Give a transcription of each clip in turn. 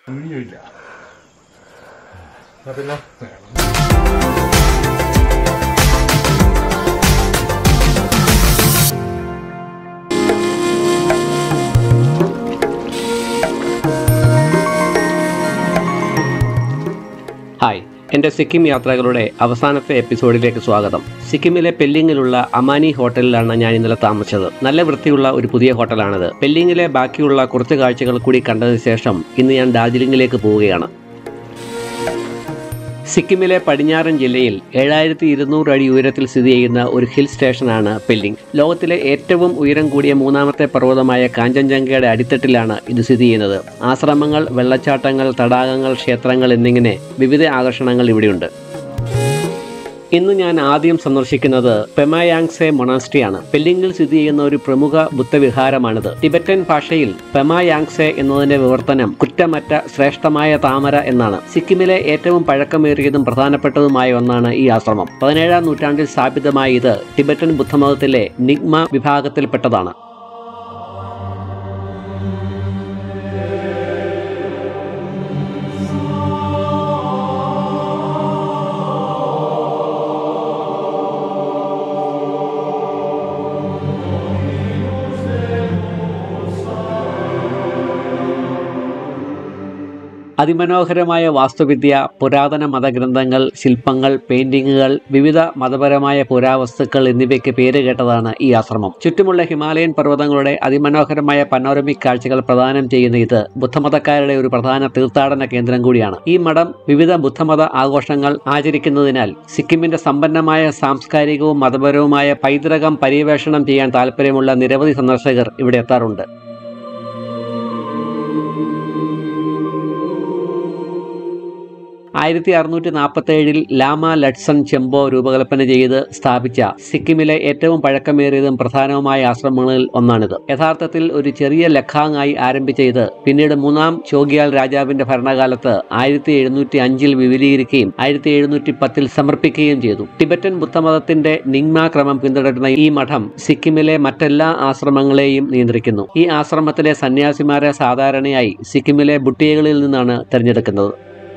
വീഡിയോയില്ല എന്നാ പിന്നെ ഹായ് എൻ്റെ സിക്കിം യാത്രകളുടെ അവസാനത്തെ എപ്പിസോഡിലേക്ക് സ്വാഗതം സിക്കിമിലെ പെല്ലിങ്ങിലുള്ള അമാനി ഹോട്ടലിലാണ് ഞാൻ ഇന്നലെ താമസിച്ചത് നല്ല വൃത്തിയുള്ള ഒരു പുതിയ ഹോട്ടലാണിത് പെല്ലിങ്ങിലെ ബാക്കിയുള്ള കുറച്ച് കാഴ്ചകൾ കൂടി കണ്ടതിന് ശേഷം ഇന്ന് ഞാൻ ഡാർജിലിംഗിലേക്ക് പോവുകയാണ് സിക്കിമിലെ പടിഞ്ഞാറൻ ജില്ലയിൽ ഏഴായിരത്തി ഇരുന്നൂറ് അടി ഉയരത്തിൽ സ്ഥിതി ചെയ്യുന്ന ഒരു ഹിൽ സ്റ്റേഷനാണ് പെല്ലിംഗ് ലോകത്തിലെ ഏറ്റവും ഉയരം കൂടിയ മൂന്നാമത്തെ പർവ്വതമായ കാഞ്ചൻജംഗയുടെ അടിത്തട്ടിലാണ് ഇത് സ്ഥിതി ചെയ്യുന്നത് ആശ്രമങ്ങൾ വെള്ളച്ചാട്ടങ്ങൾ തടാകങ്ങൾ ക്ഷേത്രങ്ങൾ എന്നിങ്ങനെ വിവിധ ആകർഷണങ്ങൾ ഇവിടെയുണ്ട് ഇന്ന് ഞാൻ ആദ്യം സന്ദർശിക്കുന്നത് പെമായാങ്സെ മൊണാസ്ട്രിയാണ് പെല്ലിംഗിൽ സ്ഥിതി ചെയ്യുന്ന ഒരു പ്രമുഖ ബുദ്ധവിഹാരമാണിത് ടിബറ്റൻ ഭാഷയിൽ പെമായാങ്സെ എന്നതിന്റെ വിവർത്തനം കുറ്റമറ്റ ശ്രേഷ്ഠമായ താമര എന്നാണ് സിക്കിമിലെ ഏറ്റവും പഴക്കമേറിയതും പ്രധാനപ്പെട്ടതുമായ ഒന്നാണ് ഈ ആശ്രമം പതിനേഴാം നൂറ്റാണ്ടിൽ സ്ഥാപിതമായ ഇത് ടിബറ്റൻ ബുദ്ധമതത്തിലെ നിഗ്മ വിഭാഗത്തിൽപ്പെട്ടതാണ് അതിമനോഹരമായ വാസ്തുവിദ്യ പുരാതന മതഗ്രന്ഥങ്ങൾ ശില്പങ്ങൾ പെയിന്റിങ്ങുകൾ വിവിധ മതപരമായ പുരാവസ്തുക്കൾ എന്നിവയ്ക്ക് പേര് കേട്ടതാണ് ഈ ആശ്രമം ചുറ്റുമുള്ള ഹിമാലയൻ പർവ്വതങ്ങളുടെ അതിമനോഹരമായ പനോരമിക് കാഴ്ചകൾ പ്രദാനം ചെയ്യുന്ന ഇത് ബുദ്ധമതക്കാരുടെ ഒരു പ്രധാന തീർത്ഥാടന കേന്ദ്രം കൂടിയാണ് ഈ മഠം വിവിധ ബുദ്ധമത ആഘോഷങ്ങൾ ആചരിക്കുന്നതിനാൽ സിക്കിമിന്റെ സമ്പന്നമായ സാംസ്കാരികവും മതപരവുമായ പൈതൃകം പര്യവേഷണം ചെയ്യാൻ താല്പര്യമുള്ള നിരവധി സന്ദർശകർ ഇവിടെ എത്താറുണ്ട് ആയിരത്തി അറുന്നൂറ്റി നാൽപ്പത്തി ഏഴിൽ ലാമ ലഡ്സൺ ചെമ്പോ രൂപകൽപ്പന ചെയ്ത് സ്ഥാപിച്ച സിക്കിമിലെ ഏറ്റവും പഴക്കമേറിയതും പ്രധാനവുമായ ആശ്രമങ്ങളിൽ ഒന്നാണിത് യഥാർത്ഥത്തിൽ ഒരു ചെറിയ ലഖാങ്ങായി ആരംഭിച്ച ഇത് പിന്നീട് മൂന്നാം ചോഗ്യാൽ രാജാവിന്റെ ഭരണകാലത്ത് ആയിരത്തി എഴുന്നൂറ്റി അഞ്ചിൽ വിപുലീകരിക്കുകയും ആയിരത്തി എഴുന്നൂറ്റി പത്തിൽ സമർപ്പിക്കുകയും ചെയ്തു ടിബറ്റൻ ബുദ്ധമതത്തിന്റെ നിങ്മ ക്രമം പിന്തുടരുന്ന ഈ മഠം സിക്കിമിലെ മറ്റെല്ലാ ആശ്രമങ്ങളെയും നിയന്ത്രിക്കുന്നു ഈ ആശ്രമത്തിലെ സന്യാസിമാരെ സാധാരണയായി സിക്കിമിലെ ബുട്ടിയകളിൽ നിന്നാണ് തിരഞ്ഞെടുക്കുന്നത്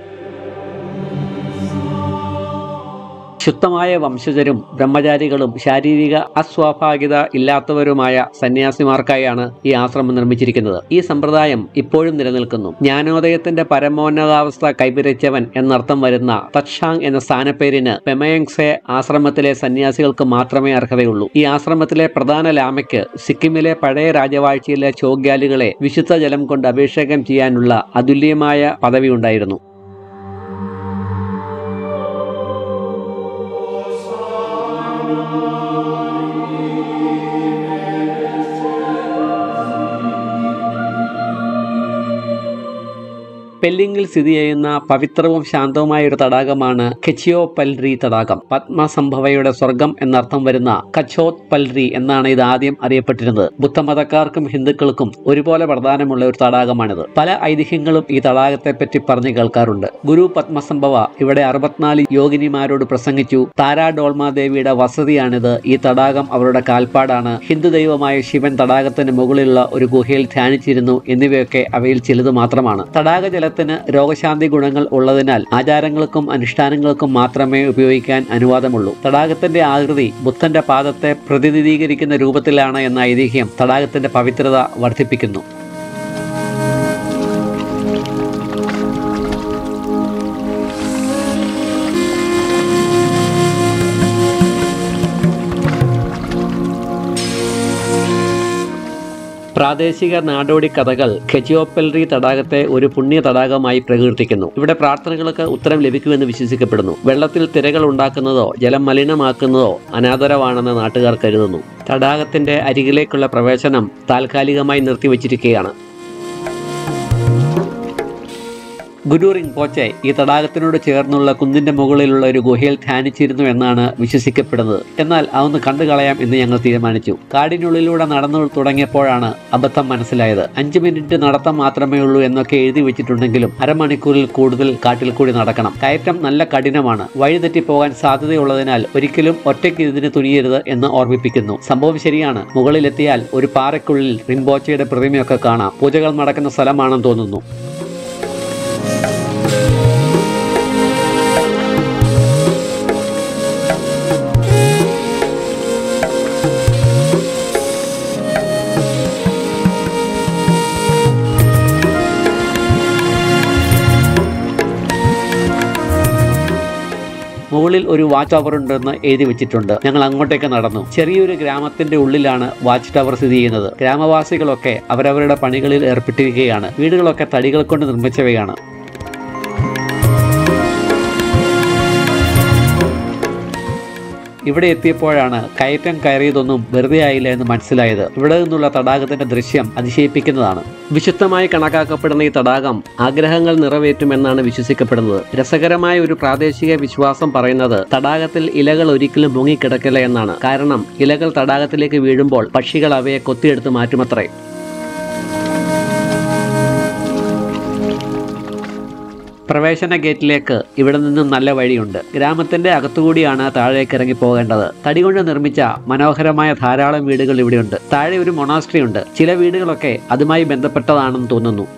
ശുദ്ധമായ വംശജരും ബ്രഹ്മചാരികളും ശാരീരിക അസ്വാഭാവികത ഇല്ലാത്തവരുമായ സന്യാസിമാർക്കായാണ് ഈ ആശ്രമം നിർമ്മിച്ചിരിക്കുന്നത് ഈ സമ്പ്രദായം ഇപ്പോഴും നിലനിൽക്കുന്നു ജ്ഞാനോദയത്തിന്റെ പരമോന്നതാവസ്ഥ കൈവരിച്ചവൻ എന്നർത്ഥം വരുന്ന തത്ഷാങ് എന്ന സ്ഥാനപ്പേരിന് പെമയങ്സെ ആശ്രമത്തിലെ സന്യാസികൾക്ക് മാത്രമേ അർഹതയുള്ളൂ ഈ ആശ്രമത്തിലെ പ്രധാന ലാമയ്ക്ക് സിക്കിമിലെ പഴയ രാജവാഴ്ചയിലെ ചോഗ്യാലികളെ വിശുദ്ധ ജലം കൊണ്ട് അഭിഷേകം ചെയ്യാനുള്ള അതുല്യമായ പദവി ഉണ്ടായിരുന്നു പെല്ലിങ്ങിൽ സ്ഥിതി ചെയ്യുന്ന പവിത്രവും ശാന്തവുമായ ഒരു തടാകമാണ് കെച്ചിയോ പൽരി തടാകം പത്മസംഭവയുടെ സ്വർഗം എന്നർത്ഥം വരുന്ന കച്ചോത് പൽരി എന്നാണ് ഇത് ആദ്യം അറിയപ്പെട്ടിരുന്നത് ബുദ്ധമതക്കാർക്കും ഹിന്ദുക്കൾക്കും ഒരുപോലെ പ്രധാനമുള്ള ഒരു തടാകമാണിത് പല ഐതിഹ്യങ്ങളും ഈ തടാകത്തെപ്പറ്റി പറഞ്ഞു കേൾക്കാറുണ്ട് ഗുരു പത്മസംഭവ ഇവിടെ അറുപത്തിനാല് യോഗിനിമാരോട് പ്രസംഗിച്ചു താരാ ഡോൾമ ദേവിയുടെ വസതിയാണിത് ഈ തടാകം അവരുടെ കാൽപ്പാടാണ് ഹിന്ദു ദൈവമായ ശിവൻ തടാകത്തിന് മുകളിലുള്ള ഒരു ഗുഹയിൽ ധ്യാനിച്ചിരുന്നു എന്നിവയൊക്കെ അവയിൽ ചിലത് മാത്രമാണ് തടാക ജലത്തിന് രോഗശാന്തി ഗുണങ്ങൾ ഉള്ളതിനാൽ ആചാരങ്ങൾക്കും അനുഷ്ഠാനങ്ങൾക്കും മാത്രമേ ഉപയോഗിക്കാൻ അനുവാദമുള്ളൂ തടാകത്തിന്റെ ആകൃതി ബുദ്ധന്റെ പാദത്തെ പ്രതിനിധീകരിക്കുന്ന രൂപത്തിലാണ് എന്ന ഐതിഹ്യം തടാകത്തിന്റെ പവിത്രത വർദ്ധിപ്പിക്കുന്നു പ്രാദേശിക നാടോടി കഥകൾ ഖെജിയോപ്പൽറി തടാകത്തെ ഒരു പുണ്യ തടാകമായി പ്രകീർത്തിക്കുന്നു ഇവിടെ പ്രാർത്ഥനകൾക്ക് ഉത്തരം ലഭിക്കുമെന്ന് വിശ്വസിക്കപ്പെടുന്നു വെള്ളത്തിൽ തിരകൾ ഉണ്ടാക്കുന്നതോ ജലം മലിനമാക്കുന്നതോ അനാദരവാണെന്ന് നാട്ടുകാർ കരുതുന്നു തടാകത്തിന്റെ അരികിലേക്കുള്ള പ്രവേശനം താൽക്കാലികമായി നിർത്തിവച്ചിരിക്കുകയാണ് ഗുരു റിംപോച്ചെ ഈ തടാകത്തിനോട് ചേർന്നുള്ള കുന്നിന്റെ മുകളിലുള്ള ഒരു ഗുഹയിൽ ധ്യാനിച്ചിരുന്നു എന്നാണ് വിശ്വസിക്കപ്പെടുന്നത് എന്നാൽ അതൊന്ന് കണ്ടു കളയാം എന്ന് ഞങ്ങൾ തീരുമാനിച്ചു കാടിനുള്ളിലൂടെ നടന്നു തുടങ്ങിയപ്പോഴാണ് അബദ്ധം മനസ്സിലായത് അഞ്ചു മിനിറ്റ് നടത്തം മാത്രമേ ഉള്ളൂ എന്നൊക്കെ എഴുതി വെച്ചിട്ടുണ്ടെങ്കിലും അരമണിക്കൂറിൽ കൂടുതൽ കാട്ടിൽ കൂടി നടക്കണം കയറ്റം നല്ല കഠിനമാണ് വഴിതെറ്റി പോകാൻ സാധ്യതയുള്ളതിനാൽ ഒരിക്കലും ഒറ്റയ്ക്ക് ഇതിന് തുനിയരുത് എന്ന് ഓർമ്മിപ്പിക്കുന്നു സംഭവം ശരിയാണ് മുകളിലെത്തിയാൽ ഒരു പാറയ്ക്കുള്ളിൽ റിംബോച്ചയുടെ പ്രതിമയൊക്കെ കാണാം പൂജകൾ നടക്കുന്ന സ്ഥലമാണെന്ന് തോന്നുന്നു മുകളിൽ ഒരു വാച്ച് ടവർ ഉണ്ടെന്ന് എഴുതി വെച്ചിട്ടുണ്ട് ഞങ്ങൾ അങ്ങോട്ടേക്ക് നടന്നു ചെറിയൊരു ഗ്രാമത്തിന്റെ ഉള്ളിലാണ് വാച്ച് ടവർ സ്ഥിതി ചെയ്യുന്നത് ഗ്രാമവാസികളൊക്കെ അവരവരുടെ പണികളിൽ ഏർപ്പെട്ടിരിക്കുകയാണ് വീടുകളൊക്കെ തടികൾ കൊണ്ട് നിർമ്മിച്ചവയാണ് ഇവിടെ എത്തിയപ്പോഴാണ് കയറ്റം കയറിയതൊന്നും വെറുതെ ആയില്ല എന്ന് മനസ്സിലായത് ഇവിടെ നിന്നുള്ള തടാകത്തിന്റെ ദൃശ്യം അതിശയിപ്പിക്കുന്നതാണ് വിശുദ്ധമായി കണക്കാക്കപ്പെടുന്ന ഈ തടാകം ആഗ്രഹങ്ങൾ നിറവേറ്റുമെന്നാണ് വിശ്വസിക്കപ്പെടുന്നത് രസകരമായ ഒരു പ്രാദേശിക വിശ്വാസം പറയുന്നത് തടാകത്തിൽ ഇലകൾ ഒരിക്കലും മുങ്ങിക്കിടക്കില്ല എന്നാണ് കാരണം ഇലകൾ തടാകത്തിലേക്ക് വീഴുമ്പോൾ പക്ഷികൾ അവയെ കൊത്തിയെടുത്ത് മാറ്റുമത്രേ പ്രവേശന ഗേറ്റിലേക്ക് ഇവിടെ നിന്നും നല്ല വഴിയുണ്ട് ഗ്രാമത്തിന്റെ അകത്തുകൂടിയാണ് താഴേക്ക് ഇറങ്ങി പോകേണ്ടത് തടി കൊണ്ട് നിർമ്മിച്ച മനോഹരമായ ധാരാളം വീടുകൾ ഇവിടെയുണ്ട് താഴെ ഒരു മൊണാസ്ട്രി ഉണ്ട് ചില വീടുകളൊക്കെ അതുമായി ബന്ധപ്പെട്ടതാണെന്ന് തോന്നുന്നു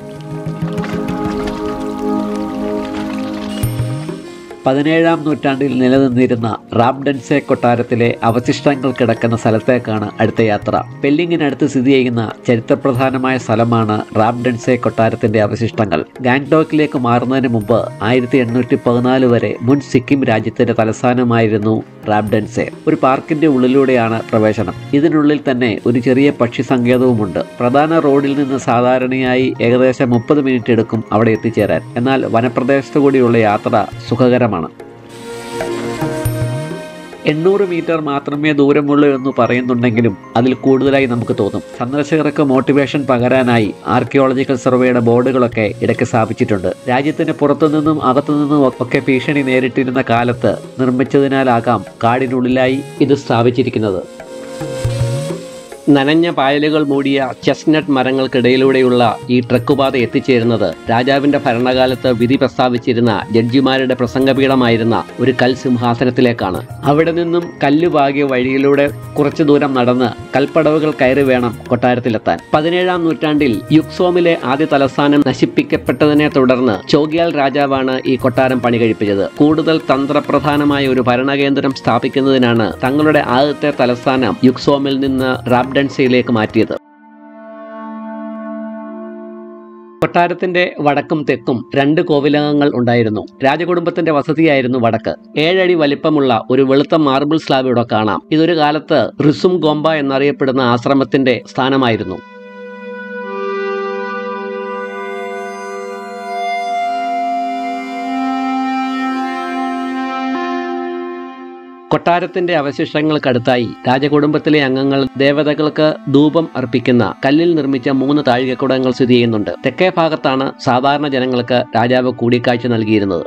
പതിനേഴാം നൂറ്റാണ്ടിൽ നിലനിന്നിരുന്ന റാബ്ഡൻസെ കൊട്ടാരത്തിലെ അവശിഷ്ടങ്ങൾ കിടക്കുന്ന സ്ഥലത്തേക്കാണ് അടുത്ത യാത്ര പെല്ലിങ്ങിനടുത്ത് സ്ഥിതി ചെയ്യുന്ന ചരിത്രപ്രധാനമായ സ്ഥലമാണ് റാബ്ഡൻസെ കൊട്ടാരത്തിന്റെ അവശിഷ്ടങ്ങൾ ഗാങ്ടോക്കിലേക്ക് മാറുന്നതിന് മുമ്പ് ആയിരത്തി എണ്ണൂറ്റി പതിനാല് വരെ മുൻ സിക്കിം രാജ്യത്തിന്റെ തലസ്ഥാനമായിരുന്നു റാബ്ഡൻസെ ഒരു പാർക്കിന്റെ ഉള്ളിലൂടെയാണ് പ്രവേശനം ഇതിനുള്ളിൽ തന്നെ ഒരു ചെറിയ പക്ഷി സങ്കേതവുമുണ്ട് പ്രധാന റോഡിൽ നിന്ന് സാധാരണയായി ഏകദേശം മുപ്പത് മിനിറ്റ് എടുക്കും അവിടെ എത്തിച്ചേരാൻ എന്നാൽ വനപ്രദേശത്തു കൂടിയുള്ള യാത്ര സുഖകരമാണ് എണ്ണൂറ് മീറ്റർ മാത്രമേ ദൂരമുള്ളൂ എന്ന് പറയുന്നുണ്ടെങ്കിലും അതിൽ കൂടുതലായി നമുക്ക് തോന്നും സന്ദർശകർക്ക് മോട്ടിവേഷൻ പകരാനായി ആർക്കിയോളജിക്കൽ സർവേയുടെ ബോർഡുകളൊക്കെ ഇടയ്ക്ക് സ്ഥാപിച്ചിട്ടുണ്ട് രാജ്യത്തിന് പുറത്തുനിന്നും അകത്തുനിന്നും ഒക്കെ ഭീഷണി നേരിട്ടിരുന്ന കാലത്ത് നിർമ്മിച്ചതിനാലാകാം കാടിനുള്ളിലായി ഇത് സ്ഥാപിച്ചിരിക്കുന്നത് നനഞ്ഞ പായലുകൾ മൂടിയ ചെസ്നട്ട് മരങ്ങൾക്കിടയിലൂടെയുള്ള ഈ ട്രക്കുപാത എത്തിച്ചേരുന്നത് രാജാവിന്റെ ഭരണകാലത്ത് വിധി പ്രസ്താവിച്ചിരുന്ന ജഡ്ജിമാരുടെ പ്രസംഗപീഠമായിരുന്ന ഒരു കൽ സിംഹാസനത്തിലേക്കാണ് അവിടെ നിന്നും കല്ലുപാകിയ വഴിയിലൂടെ കുറച്ചു ദൂരം നടന്ന് കൽപ്പടവുകൾ കയറി വേണം കൊട്ടാരത്തിലെത്താൻ പതിനേഴാം നൂറ്റാണ്ടിൽ യുക്സോമിലെ ആദ്യ തലസ്ഥാനം നശിപ്പിക്കപ്പെട്ടതിനെ തുടർന്ന് ചോഗ്യാൽ രാജാവാണ് ഈ കൊട്ടാരം പണി കഴിപ്പിച്ചത് കൂടുതൽ തന്ത്രപ്രധാനമായ ഒരു ഭരണകേന്ദ്രം സ്ഥാപിക്കുന്നതിനാണ് തങ്ങളുടെ ആദ്യത്തെ തലസ്ഥാനം യുക്സോമിൽ നിന്ന് റാബ്ഡൻസയിലേക്ക് മാറ്റിയത് കൊട്ടാരത്തിന്റെ വടക്കും തെക്കും രണ്ട് കോവിലകങ്ങൾ ഉണ്ടായിരുന്നു രാജകുടുംബത്തിന്റെ വസതിയായിരുന്നു വടക്ക് ഏഴടി വലിപ്പമുള്ള ഒരു വെളുത്ത മാർബിൾ സ്ലാബ് ഇവിടെ കാണാം ഇതൊരു കാലത്ത് റിസും ഗോംബ എന്നറിയപ്പെടുന്ന ആശ്രമത്തിന്റെ സ്ഥാനമായിരുന്നു കൊട്ടാരത്തിന്റെ അവശിഷ്ടങ്ങൾക്കടുത്തായി രാജകുടുംബത്തിലെ അംഗങ്ങൾ ദേവതകൾക്ക് ധൂപം അർപ്പിക്കുന്ന കല്ലിൽ നിർമ്മിച്ച മൂന്ന് താഴികക്കുടങ്ങൾ സ്ഥിതി ചെയ്യുന്നുണ്ട് തെക്കേ ഭാഗത്താണ് സാധാരണ ജനങ്ങൾക്ക് രാജാവ് കൂടിക്കാഴ്ച നൽകിയിരുന്നത്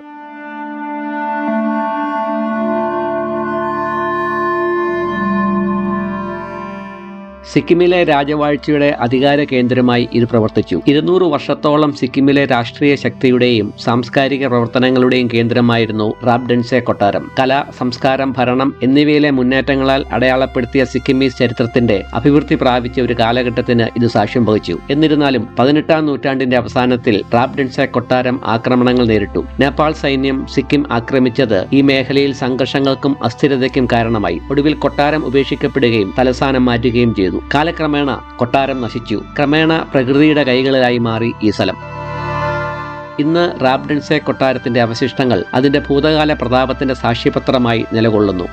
സിക്കിമിലെ രാജവാഴ്ചയുടെ അധികാര കേന്ദ്രമായി ഇത് പ്രവർത്തിച്ചു ഇരുന്നൂറ് വർഷത്തോളം സിക്കിമിലെ രാഷ്ട്രീയ ശക്തിയുടെയും സാംസ്കാരിക പ്രവർത്തനങ്ങളുടെയും കേന്ദ്രമായിരുന്നു റാബ്ഡൻസെ കൊട്ടാരം കല സംസ്കാരം ഭരണം എന്നിവയിലെ മുന്നേറ്റങ്ങളാൽ അടയാളപ്പെടുത്തിയ സിക്കിമീസ് ചരിത്രത്തിന്റെ അഭിവൃദ്ധി പ്രാപിച്ച ഒരു കാലഘട്ടത്തിന് ഇത് സാക്ഷ്യം വഹിച്ചു എന്നിരുന്നാലും പതിനെട്ടാം നൂറ്റാണ്ടിന്റെ അവസാനത്തിൽ റാബ്ഡൻസെ കൊട്ടാരം ആക്രമണങ്ങൾ നേരിട്ടു നേപ്പാൾ സൈന്യം സിക്കിം ആക്രമിച്ചത് ഈ മേഖലയിൽ സംഘർഷങ്ങൾക്കും അസ്ഥിരതയ്ക്കും കാരണമായി ഒടുവിൽ കൊട്ടാരം ഉപേക്ഷിക്കപ്പെടുകയും തലസ്ഥാനം മാറ്റുകയും ചെയ്തു കാലക്രമേണ കൊട്ടാരം നശിച്ചു ക്രമേണ പ്രകൃതിയുടെ കൈകളിലായി മാറി ഈ സ്ഥലം ഇന്ന് റാബ്ഡൻസെ കൊട്ടാരത്തിന്റെ അവശിഷ്ടങ്ങൾ അതിന്റെ ഭൂതകാല പ്രതാപത്തിന്റെ സാക്ഷ്യപത്രമായി നിലകൊള്ളുന്നു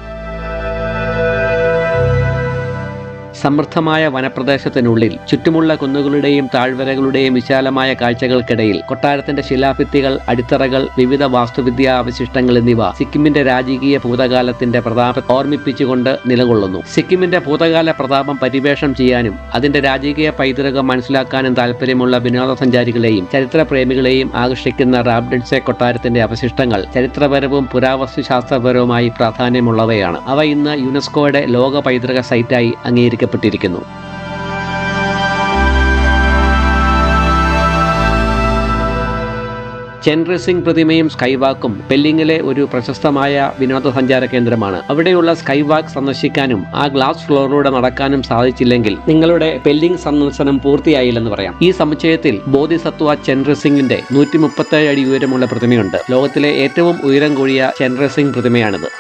സമൃദ്ധമായ വനപ്രദേശത്തിനുള്ളിൽ ചുറ്റുമുള്ള കുന്നുകളുടെയും താഴ്വരകളുടെയും വിശാലമായ കാഴ്ചകൾക്കിടയിൽ കൊട്ടാരത്തിന്റെ ശിലാഭിത്തികൾ അടിത്തറകൾ വിവിധ വാസ്തുവിദ്യാ അവശിഷ്ടങ്ങൾ എന്നിവ സിക്കിമിന്റെ രാജകീയ ഭൂതകാലത്തിന്റെ പ്രതാപം ഓർമ്മിപ്പിച്ചുകൊണ്ട് നിലകൊള്ളുന്നു സിക്കിമിന്റെ ഭൂതകാല പ്രതാപം പരിവേഷം ചെയ്യാനും അതിന്റെ രാജകീയ പൈതൃകം മനസ്സിലാക്കാനും താല്പര്യമുള്ള വിനോദസഞ്ചാരികളെയും ചരിത്രപ്രേമികളെയും ആകർഷിക്കുന്ന റാബ്ഡൻസെ കൊട്ടാരത്തിന്റെ അവശിഷ്ടങ്ങൾ ചരിത്രപരവും പുരാവസ്തുശാസ്ത്രപരവുമായി പ്രാധാന്യമുള്ളവയാണ് അവ ഇന്ന് യുനെസ്കോയുടെ ലോക പൈതൃക സൈറ്റായി അംഗീകരിക്കപ്പെട്ടിരിക്കുന്നു ചെൻറി സിംഗ് പ്രതിമയും സ്കൈവാക്കും പെല്ലിങ്ങിലെ ഒരു പ്രശസ്തമായ വിനോദസഞ്ചാര കേന്ദ്രമാണ് അവിടെയുള്ള സ്കൈവാക്ക് സന്ദർശിക്കാനും ആ ഗ്ലാസ് ഫ്ലോറിലൂടെ നടക്കാനും സാധിച്ചില്ലെങ്കിൽ നിങ്ങളുടെ പെല്ലിംഗ് സന്ദർശനം പൂർത്തിയായില്ലെന്ന് പറയാം ഈ സമുച്ചയത്തിൽ ബോധിസത്വ ചെൻറി സിംഗിന്റെ നൂറ്റി മുപ്പത്തേഴ് അടി ഉയരമുള്ള പ്രതിമയുണ്ട് ലോകത്തിലെ ഏറ്റവും ഉയരം കൂടിയ ചെൻറി സിംഗ് പ്രതിമയാണിത്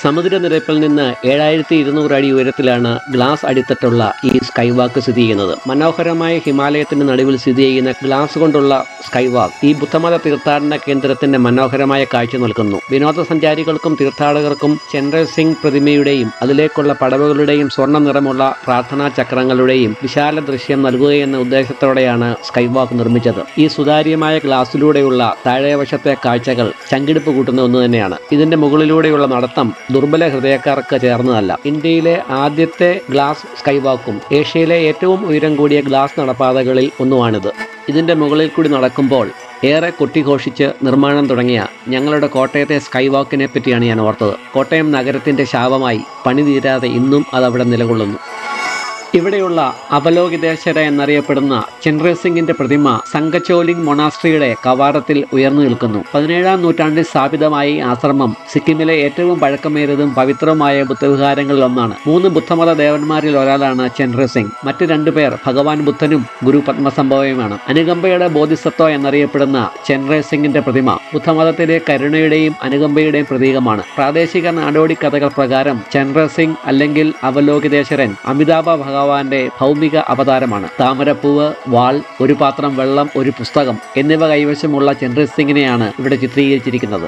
സമുദ്രനിരപ്പിൽ നിന്ന് ഏഴായിരത്തി ഇരുന്നൂറ് അടി ഉയരത്തിലാണ് ഗ്ലാസ് അടിത്തട്ടുള്ള ഈ സ്കൈ വാക്ക് സ്ഥിതി ചെയ്യുന്നത് മനോഹരമായ ഹിമാലയത്തിന് നടുവിൽ സ്ഥിതി ചെയ്യുന്ന ഗ്ലാസ് കൊണ്ടുള്ള സ്കൈ വാക്ക് ഈ ബുദ്ധമത തീർത്ഥാടന കേന്ദ്രത്തിന്റെ മനോഹരമായ കാഴ്ച നൽകുന്നു വിനോദസഞ്ചാരികൾക്കും തീർത്ഥാടകർക്കും ചന്ദ്ര സിംഗ് പ്രതിമയുടെയും അതിലേക്കുള്ള പടവുകളുടെയും സ്വർണ്ണ നിറമുള്ള പ്രാർത്ഥനാ ചക്രങ്ങളുടെയും വിശാല ദൃശ്യം നൽകുകയെന്ന ഉദ്ദേശത്തോടെയാണ് സ്കൈ വാക്ക് നിർമ്മിച്ചത് ഈ സുതാര്യമായ ഗ്ലാസ്സിലൂടെയുള്ള താഴെവശത്തെ കാഴ്ചകൾ ചങ്കിടിപ്പ് കൂട്ടുന്ന ഒന്ന് തന്നെയാണ് ഇതിന്റെ മുകളിലൂടെയുള്ള നടത്തം ദുർബല ഹൃദയക്കാർക്ക് ചേർന്നതല്ല ഇന്ത്യയിലെ ആദ്യത്തെ ഗ്ലാസ് സ്കൈ വാക്കും ഏഷ്യയിലെ ഏറ്റവും ഉയരം കൂടിയ ഗ്ലാസ് നടപ്പാതകളിൽ ഒന്നുമാണിത് ഇതിന്റെ മുകളിൽ കൂടി നടക്കുമ്പോൾ ഏറെ കൊട്ടിഘോഷിച്ച് നിർമ്മാണം തുടങ്ങിയ ഞങ്ങളുടെ കോട്ടയത്തെ സ്കൈ വാക്കിനെ പറ്റിയാണ് ഞാൻ ഓർത്തത് കോട്ടയം നഗരത്തിന്റെ ശാപമായി പണി തീരാതെ ഇന്നും അതവിടെ നിലകൊള്ളുന്നു ഇവിടെയുള്ള അവലോകിതേശ്വര എന്നറിയപ്പെടുന്ന ചന്ദ്ര സിംഗിന്റെ പ്രതിമ സംഘചോലിംഗ് മൊണാസ്ട്രിയുടെ കവാടത്തിൽ ഉയർന്നു നിൽക്കുന്നു പതിനേഴാം നൂറ്റാണ്ടിൽ സ്ഥാപിതമായ ഈ ആശ്രമം സിക്കിമിലെ ഏറ്റവും പഴക്കമേറിയതും പവിത്രവുമായ ബുദ്ധവിഹാരങ്ങളിൽ ഒന്നാണ് മൂന്ന് ബുദ്ധമത ദേവന്മാരിൽ ഒരാളാണ് ചന്ദ്ര സിംഗ് മറ്റു രണ്ടുപേർ ഭഗവാൻ ബുദ്ധനും ഗുരു പത്മസംഭവയുമാണ് അനുകമ്പയുടെ ബോധിസത്വ എന്നറിയപ്പെടുന്ന ചന്ദ്ര സിംഗിന്റെ പ്രതിമ ബുദ്ധമതത്തിലെ കരുണയുടെയും അനുകമ്പയുടെയും പ്രതീകമാണ് പ്രാദേശിക നാടോടി കഥകൾ പ്രകാരം ചന്ദ്ര സിംഗ് അല്ലെങ്കിൽ അവലോകിതേശ്വരൻ അമിതാഭ ഭഗവാന്റെ ഭൗമിക അവതാരമാണ് താമരപ്പൂവ് വാൾ ഒരു പാത്രം വെള്ളം ഒരു പുസ്തകം എന്നിവ കൈവശമുള്ള ചന്ദ്ര സിംഗിനെയാണ് ഇവിടെ ചിത്രീകരിച്ചിരിക്കുന്നത്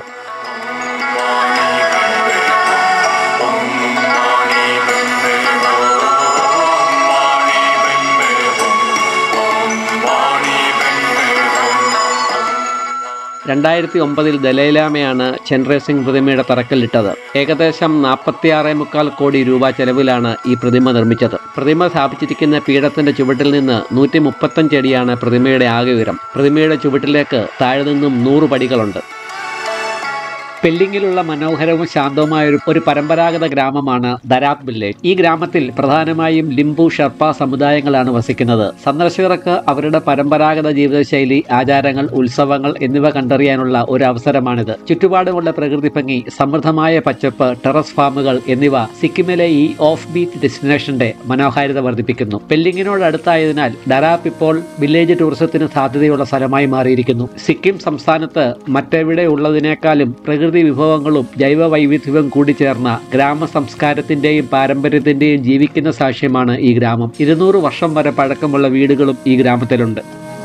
രണ്ടായിരത്തി ഒമ്പതിൽ ദലൈലാമയാണ് ചന്ദ്ര സിംഗ് പ്രതിമയുടെ തറക്കല്ലിട്ടത് ഏകദേശം നാൽപ്പത്തിയാറ് മുക്കാൽ കോടി രൂപ ചെലവിലാണ് ഈ പ്രതിമ നിർമ്മിച്ചത് പ്രതിമ സ്ഥാപിച്ചിരിക്കുന്ന പീഠത്തിന്റെ ചുവട്ടിൽ നിന്ന് നൂറ്റി മുപ്പത്തഞ്ച് അടിയാണ് പ്രതിമയുടെ ആകെ ഉയരം പ്രതിമയുടെ ചുവട്ടിലേക്ക് താഴെ നിന്നും നൂറ് പടികളുണ്ട് പെല്ലിങ്ങിലുള്ള മനോഹരവും ശാന്തവുമായ ഒരു ഒരു പരമ്പരാഗത ഗ്രാമമാണ് ദരാത് വില്ലേജ് ഈ ഗ്രാമത്തിൽ പ്രധാനമായും ലിംബു ഷർപ്പ സമുദായങ്ങളാണ് വസിക്കുന്നത് സന്ദർശകർക്ക് അവരുടെ പരമ്പരാഗത ജീവിതശൈലി ആചാരങ്ങൾ ഉത്സവങ്ങൾ എന്നിവ കണ്ടറിയാനുള്ള ഒരു അവസരമാണിത് ചുറ്റുപാടുമുള്ള പ്രകൃതി ഭംഗി സമൃദ്ധമായ പച്ചപ്പ് ടെറസ് ഫാമുകൾ എന്നിവ സിക്കിമിലെ ഈ ഓഫ് ബീറ്റ് ഡെസ്റ്റിനേഷന്റെ മനോഹാരിത വർദ്ധിപ്പിക്കുന്നു പെല്ലിങ്ങിനോട് അടുത്തായതിനാൽ ഡരാപ്പ് ഇപ്പോൾ വില്ലേജ് ടൂറിസത്തിന് സാധ്യതയുള്ള സ്ഥലമായി മാറിയിരിക്കുന്നു സിക്കിം സംസ്ഥാനത്ത് മറ്റെവിടെ ഉള്ളതിനേക്കാളും പ്രകൃതി വിഭവങ്ങളും ജൈവ വൈവിധ്യവും കൂടിച്ചേർന്ന ഗ്രാമ സംസ്കാരത്തിന്റെയും പാരമ്പര്യത്തിന്റെയും ജീവിക്കുന്ന സാക്ഷ്യമാണ് ഈ ഗ്രാമം ഇരുന്നൂറ് വർഷം വരെ പഴക്കമുള്ള വീടുകളും ഈ ഗ്രാമത്തിലുണ്ട്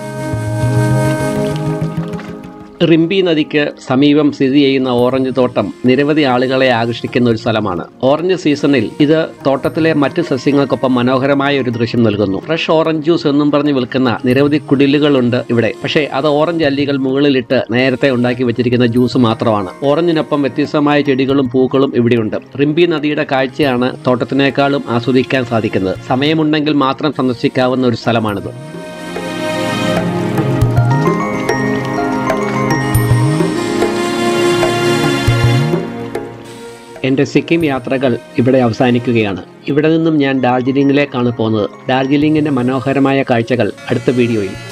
റിംബി നദിക്ക് സമീപം സ്ഥിതി ചെയ്യുന്ന ഓറഞ്ച് തോട്ടം നിരവധി ആളുകളെ ആകർഷിക്കുന്ന ഒരു സ്ഥലമാണ് ഓറഞ്ച് സീസണിൽ ഇത് തോട്ടത്തിലെ മറ്റ് സസ്യങ്ങൾക്കൊപ്പം മനോഹരമായ ഒരു ദൃശ്യം നൽകുന്നു ഫ്രഷ് ഓറഞ്ച് ജ്യൂസ് എന്നും പറഞ്ഞ് വിൽക്കുന്ന നിരവധി കുടിലുകളുണ്ട് ഇവിടെ പക്ഷേ അത് ഓറഞ്ച് അല്ലികൾ മുകളിലിട്ട് നേരത്തെ ഉണ്ടാക്കി വെച്ചിരിക്കുന്ന ജ്യൂസ് മാത്രമാണ് ഓറഞ്ചിനൊപ്പം വ്യത്യസ്തമായ ചെടികളും പൂക്കളും ഇവിടെയുണ്ട് റിംബി നദിയുടെ കാഴ്ചയാണ് തോട്ടത്തിനേക്കാളും ആസ്വദിക്കാൻ സാധിക്കുന്നത് സമയമുണ്ടെങ്കിൽ മാത്രം സന്ദർശിക്കാവുന്ന ഒരു സ്ഥലമാണിത് എൻ്റെ സിക്കിം യാത്രകൾ ഇവിടെ അവസാനിക്കുകയാണ് ഇവിടെ നിന്നും ഞാൻ ഡാർജിലിംഗിലേക്കാണ് പോകുന്നത് ഡാർജിലിംഗിൻ്റെ മനോഹരമായ കാഴ്ചകൾ അടുത്ത വീഡിയോയിൽ